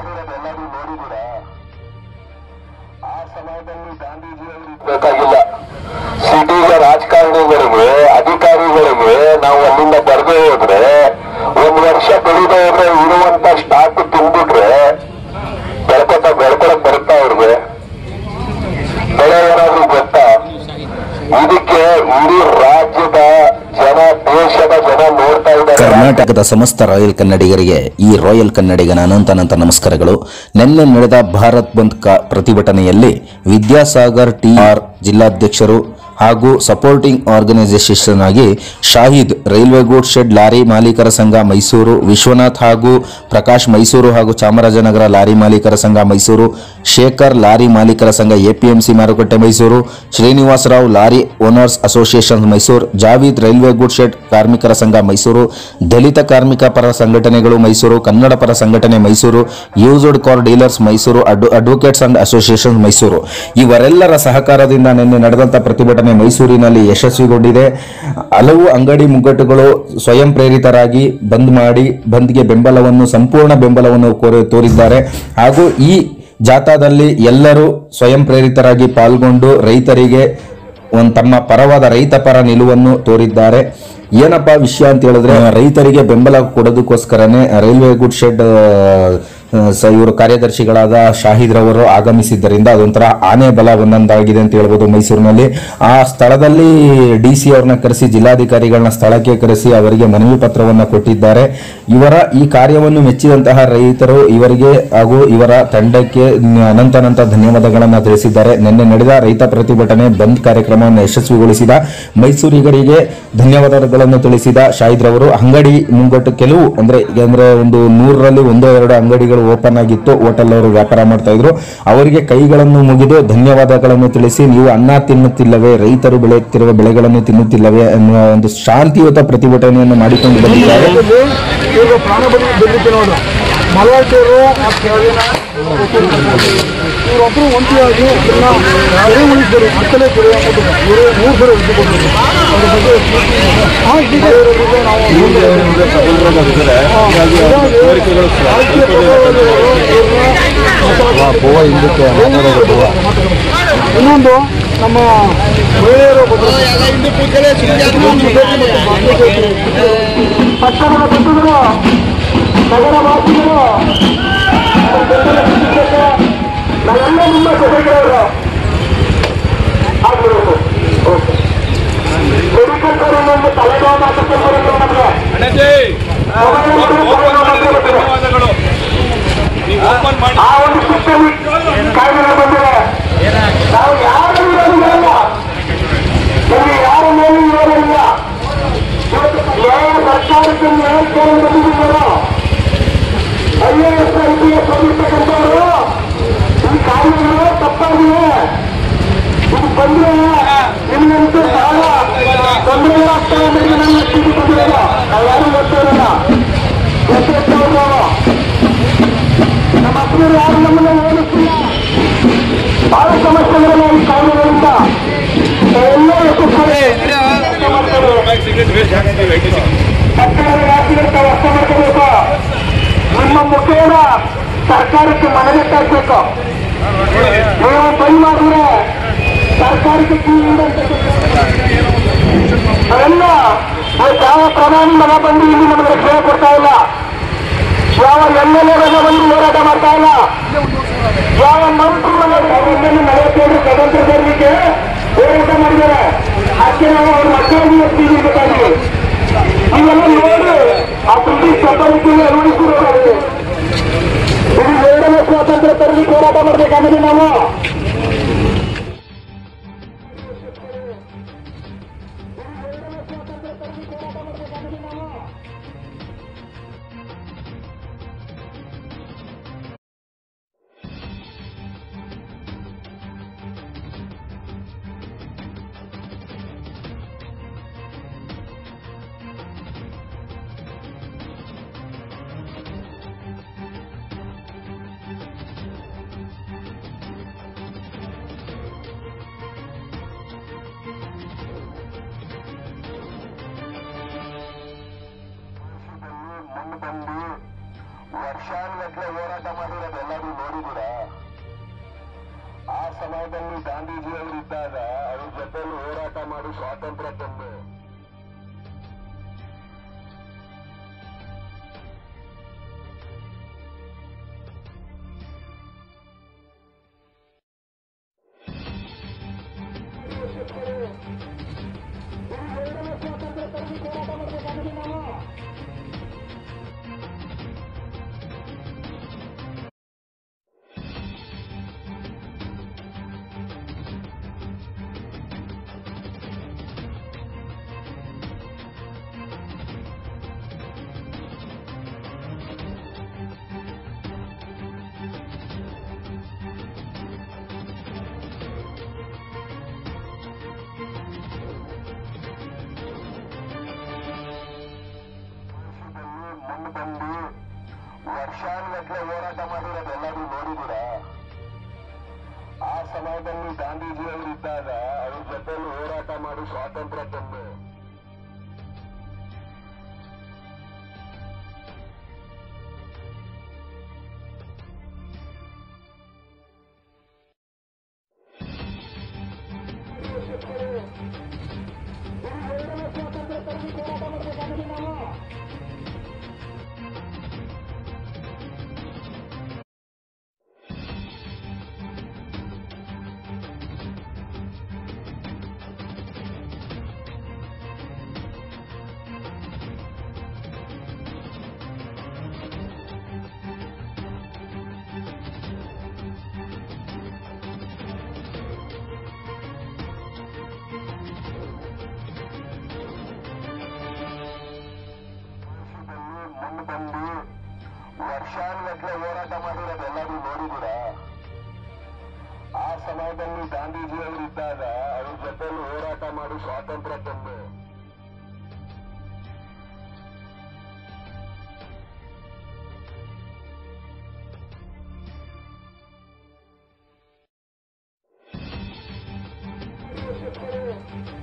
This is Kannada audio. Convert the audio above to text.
ಮಾಡಿರೋದೆಲ್ಲರೂ ನೋಡಿದ್ದೀರ ಆ ಸಮಯದಲ್ಲಿ ಗಾಂಧೀಜಿಯವರು ಬೇಕಾಗಿಲ್ಲ ಸಿಟಿಗೆ ರಾಜಕಾರಣಿಗಳಿಗೆ ಅಧಿಕಾರಿಗಳಿಗೆ ನಾವು ಅಲ್ಲಿಂದ ಬರ್ದೇ ಹೋದ್ರೆ ಒಂದ್ ವರ್ಷ ಬೆಳಿದೇ ಹೋದ್ರೆ ಇರುವಂತ ಸ್ಟಾಕ್ ತುಂಬಿಟ್ರೆ ಬೆಳ್ಕೊತ ಬೆಳ್ಕೊಳಕ್ ಬರುತ್ತಾ ಅವ್ರಿಗೆ ಬೆಳೆ ಏನಾದ್ರು ಗೊತ್ತಾ ಇದಕ್ಕೆ ಇಡೀ ರಾಜ್ಯದ ಜನ ದೇಶದ ಜನ ನೋಡ್ತಾ ಇದ್ದಾರೆ ಕರ್ನಾಟಕದ ಸಮಸ್ತ ರಾಯಲ್ ಕನ್ನಡಿಗರಿಗೆ ಈ ರಾಯಲ್ ಕನ್ನಡಿಗನ ಅನಂತನಂತ ನಮಸ್ಕಾರಗಳು ನಿನ್ನೆ ನಡೆದ ಭಾರತ್ ಬಂದ್ ಕ ಪ್ರತಿಭಟನೆಯಲ್ಲಿ ವಿದ್ಯಾಸಾಗರ್ ಟಿಆರ್ ಜಿಲ್ಲಾಧ್ಯಕ್ಷರು ಹಾಗೂ ಸಪೋರ್ಟಿಂಗ್ ಆರ್ಗನೈಸೇಷನ್ ಆಗಿ Shahid railway good shed lorry ಮಾಲೀಕರ ಸಂಘ ಮೈಸೂರು ವಿಶ್ವನಾಥ್ ಹಾಗೂ ಪ್ರಕಾಶ್ ಮೈಸೂರು ಹಾಗೂ ಚಾಮರಾಜನಗರ ಲಾರಿ ಮಾಲೀಕರ ಸಂಘ ಮೈಸೂರು ಶೇಖರ್ ಲಾರಿ ಮಾಲೀಕರ ಸಂಘ ಎಪಿಎಂಸಿ ಮಾರುಕಟ್ಟೆ Mysuru Srinivasarao lorry owners association Mysuru Javeed railway good shed ಕಾರ್ಮಿಕರ ಸಂಘ ಮೈಸೂರು ದಲಿತ ಕಾರ್ಮಿಕ ಪರ ಸಂಘಟನೆಗಳು ಮೈಸೂರು ಕನ್ನಡ ಪರ ಸಂಘಟನೆ Mysuru used car dealers Mysuru ಅಡ್ವ ಅಡ್ವೊಕೇಟ್ಸ್ ಅಂಡ್ ಅಸೋಸಿಯೇಷನ್ ಮೈಸೂರು ಇವರೆಲ್ಲರ ಸಹಕಾರದಿಂದ ನಿನ್ನೆ ನಡೆದಂತ ಪ್ರತಿಭಟನೆ ಮೈಸೂರಿನಲ್ಲಿ ಯಶಸ್ವಿಗೊಂಡಿದೆ ಹಲವು ಅಂಗಡಿ ಮುಗ್ಗಟ್ಟುಗಳು ಸ್ವಯಂ ಪ್ರೇರಿತರಾಗಿ ಬಂದ್ ಮಾಡಿ ಬಂದ್ಗೆ ಬೆಂಬಲವನ್ನು ಸಂಪೂರ್ಣ ಬೆಂಬಲವನ್ನು ಕೋರಿ ತೋರಿದ್ದಾರೆ ಹಾಗೂ ಈ ಜಾಥಾದಲ್ಲಿ ಎಲ್ಲರೂ ಸ್ವಯಂ ಪ್ರೇರಿತರಾಗಿ ಪಾಲ್ಗೊಂಡು ರೈತರಿಗೆ ಒಂದು ತಮ್ಮ ಪರವಾದ ರೈತ ಪರ ನಿಲುವನ್ನು ತೋರಿದ್ದಾರೆ ಏನಪ್ಪ ವಿಷಯ ಅಂತ ಹೇಳಿದ್ರೆ ರೈತರಿಗೆ ಬೆಂಬಲ ಕೊಡೋದಕ್ಕೋಸ್ಕರನೇ ರೈಲ್ವೆ ಗುಡ್ ಶೆಡ್ ಇವರು ಕಾರ್ಯದರ್ಶಿಗಳಾದ ಶಾಹಿದ್ ರವರು ಆಗಮಿಸಿದ್ದರಿಂದ ಅದೊಂಥರ ಆನೆ ಬಲ ಒಂದೊಂದಾಗಿದೆ ಅಂತ ಹೇಳ್ಬೋದು ಮೈಸೂರಿನಲ್ಲಿ ಆ ಸ್ಥಳದಲ್ಲಿ ಡಿ ಸಿ ಅವ್ರನ್ನ ಕರೆಸಿ ಜಿಲ್ಲಾಧಿಕಾರಿಗಳನ್ನ ಸ್ಥಳಕ್ಕೆ ಕರೆಸಿ ಅವರಿಗೆ ಮನವಿ ಪತ್ರವನ್ನ ಕೊಟ್ಟಿದ್ದಾರೆ ಇವರ ಈ ಕಾರ್ಯವನ್ನು ಮೆಚ್ಚಿದಂತಹ ರೈತರು ಇವರಿಗೆ ಹಾಗೂ ಇವರ ತಂಡಕ್ಕೆ ಅನಂತನಂತ ಧನ್ಯವಾದಗಳನ್ನು ತಿಳಿಸಿದ್ದಾರೆ ನಿನ್ನೆ ನಡೆದ ರೈತ ಪ್ರತಿಭಟನೆ ಬಂದ್ ಕಾರ್ಯಕ್ರಮವನ್ನು ಯಶಸ್ವಿಗೊಳಿಸಿದ ಮೈಸೂರಿಗರಿಗೆ ಧನ್ಯವಾದಗಳನ್ನು ತಿಳಿಸಿದ ಶಾಹಿದ್ ರವರು ಅಂಗಡಿ ಮುಂಗಟ್ಟು ಕೆಲವು ಅಂದ್ರೆ ಅಂದ್ರೆ ಒಂದು ನೂರರಲ್ಲಿ ಒಂದೋ ಎರಡು ಅಂಗಡಿಗಳು ಓಪನ್ ಆಗಿತ್ತು ಹೋಟೆಲ್ ಅವರು ವ್ಯಾಪಾರ ಮಾಡ್ತಾ ಇದ್ರು ಅವರಿಗೆ ಕೈಗಳನ್ನು ಮುಗಿದು ಧನ್ಯವಾದಗಳನ್ನು ತಿಳಿಸಿ ನೀವು ಅನ್ನ ತಿನ್ನುತ್ತಿಲ್ಲವೇ ರೈತರು ಬೆಳೆಯುತ್ತಿರುವ ಬೆಳೆಗಳನ್ನು ತಿನ್ನುತ್ತಿಲ್ಲವೇ ಅನ್ನುವ ಒಂದು ಶಾಂತಿಯುತ ಪ್ರತಿಭಟನೆಯನ್ನು ಮಾಡಿಕೊಂಡು ಬಂದಿದ್ದಾರೆ ಇವರು ಪ್ರಾಣ ಬಲಿ ಬೆಲ್ಲಿದ್ದು ನೋಡು ಮಲವಾಟಿಯವರು ಆ ಕೆಳಗಿನ ಇವರೊಬ್ಬರು ಒಂಟಿಯಾಗಿ ಇದನ್ನ ಕೆರೆ ಉಳಿಸಿದರು ಹತ್ತನೇ ಕೆರೆ ಅಂದ್ಬಿಟ್ಟು ಇವರು ಮೂರು ಸರಿ ಉಳಿಸಿಕೊಟ್ಟಿದ್ರು ಅದ್ರ ಬಗ್ಗೆ ಹಾಂ ಇದೀಗ ಇರೋದ್ರಿಂದ ನಾವು ಹಾ, ಹೀಗಾಗಿ ರಾಜಕೀಯ ಪಕ್ಷದವರು ಇವ್ರನ್ನ ಇನ್ನೊಂದು ನಮ್ಮ ಮಹಿಳೆಯರು ಪಟ್ಟಣದ ಬಂಧುಗಳು ನಗರವಾಸಿಗಳು ನಾವೆಲ್ಲ ನಿಮ್ಮ ಜೊತೆಗಿರೋರು ಆಗ್ಬಿಡೋದು ಮೆಡಿಕಲ್ ಕಡೆಯಿಂದ ತಲೆನೋವು ಮಾತಕ್ಕೆ ಬರುತ್ತೆ ನಮಗೆ ಧನ್ಯವಾದಗಳು ನೀವು ಓಪನ್ ಮಾಡಿ ಆ ಒಂದು ಶಿಕ್ಷಣ ಕಾಯ್ದೆ ಬಂದಿದೆ ನಾವು ಯಾರು ಇರೋದಿಲ್ಲ ನಮಗೆ ಯಾರ ಮೇಲೂ ಇರೋದಿಲ್ಲ ಯಾವ ಸರ್ಕಾರಕ್ಕೆ ನ್ಯಾಯ ಕೇಳಿ ಬಂದಿದ್ದೀರೋ I A S I P S ಓದಿರ್ತಕ್ಕಂಥವರು ಈ ಕಾಯ್ದೆಗಳು ತಪ್ಪಾಗಿದೆ ಇದು ಬಂದ್ರೆ ನಿಮ್ಗಂತೂ ಬಹಳ ತೊಂದರೆ ಆಗ್ತಾ ಇದೆ ನನ್ನ ಸ್ಥಿತಿ ಬಂದಿರಲ್ಲ ನಾವು ಯಾರು ಗೊತ್ತಿರಲ್ಲ ಎಷ್ಟೆಷ್ಟವರು ನಮ್ಮ ಹತ್ತಿರ ಯಾರು ನಮ್ಮನ್ನ ಓದಿಸ್ತಿಲ್ಲ ಬಹಳ ಸಮಸ್ಯೆಗಳಿವೆ ಈ ಕಾಯ್ದೆಗಳಿಂದ ಎಲ್ಲ ಯಶಸ್ವಿ ಸರ್ಕಾರದ ರಾಜ್ಯಗಳು ತಾವು ಅರ್ಥ ಮಾಡ್ಕೋಬೇಕು ನಿಮ್ಮ ಮುಖೇನ ಸರ್ಕಾರಕ್ಕೆ ಮನವಿ ಹಾಕ್ಬೇಕು ನೀವು ಬೈ ಮಾಡಿದ್ರೆ ಸರ್ಕಾರಕ್ಕೆ ಕೀಳಿಂದ ಅವೆಲ್ಲ ಇವತ್ತು ಯಾವ ಪ್ರಧಾನಿ ಮಗ ಬಂದು ಇಲ್ಲಿ ನಮಗೆ ರಕ್ಷಣೆ ಕೊಡ್ತಾ ಇಲ್ಲ ಯಾವ ಎಮ್ ಎಲ್ ಎ ಮಗ ಬಂದು ಹೋರಾಟ ಮಾಡ್ತಾ ಇಲ್ಲ ಯಾವ ಮಂತ್ರಿ ಮಗ ಸಾವಿರದ ನಲವತ್ತೇಳು ಸ್ವತಂತ್ರ ತರಲಿಕ್ಕೆ ಹೋರಾಟ ಮಾಡಿದ್ದಾರೆ ಅದಕ್ಕೆ ನಾವು ಅವ್ರ ಮಕ್ಕಳಿಗೆ ಎತ್ತೀವಿ ಬೇಕಾಗಿ ಇವೆಲ್ಲ ನೋಡಿ ಆ ಬ್ರಿಟಿಷ್ ಚಪ್ಪಲಿಕೆಗೆ ಅಳವಡಿಸಿರೋದು ಇದು ಎರಡನೇ ಸ್ವಾತಂತ್ರ್ಯ ತರಲಿಕ್ಕೆ ಹೋರಾಟ ಮಾಡಬೇಕಾಗಿದೆ ನಾವು ವರ್ಷಾನುಗಟ್ಟಲೆ ಹೋರಾಟ ಮಾಡಿರೋದು ಎಲ್ಲರೂ ನೋಡಿದ್ದೀರಾ ಆ ಸಮಯದಲ್ಲಿ ಗಾಂಧೀಜಿಯವರು ಇದ್ದಾಗ ಅವ್ರ ಜೊತೆಲಿ ಹೋರಾಟ ಮಾಡಿ ಸ್ವಾತಂತ್ರ್ಯ ತಂದು ಸ್ವಾತಂತ್ರ್ಯ ತರಲಿ ಹೋರಾಟ ಮಾಡಬೇಕಾಗಿದೆ ನಾವು ದೇಶದಲ್ಲಿ ಮುಂದೆ ಬಂದು ವರ್ಷಾನುಗಟ್ಟಲೆ ಹೋರಾಟ ಮಾಡಿರೋದು ಎಲ್ಲರೂ ನೋಡಿದ್ದೀರಾ ಆ ಸಮಯದಲ್ಲಿ ಗಾಂಧೀಜಿಯವರು ಇದ್ದಾಗ ಅವ್ರ ಜೊತೆಲಿ ಹೋರಾಟ ಮಾಡಿ ಸ್ವಾತಂತ್ರ್ಯ ತಂದು ಸ್ವಾತಂತ್ರ್ಯ ತರಲಿ ಹೋರಾಟ ಮಾಡಬೇಕಾಗಿದೆ ನಾವು ದೇಶದಲ್ಲಿ ಮುಂದೆ ಬಂದು ವರ್ಷಾನುಗಟ್ಟಲೆ ಹೋರಾಟ ಮಾಡಿರೋದು ಎಲ್ಲರೂ ನೋಡಿದ್ದೀರಾ ಆ ಸಮಯದಲ್ಲಿ ಗಾಂಧೀಜಿಯವರು ಇದ್ದಾಗ ಅವ್ರ ಜೊತೆಲಿ ಹೋರಾಟ ಮಾಡಿ ಸ್ವಾತಂತ್ರ್ಯ ತಂದು ದೇಶಕ್ಕೆ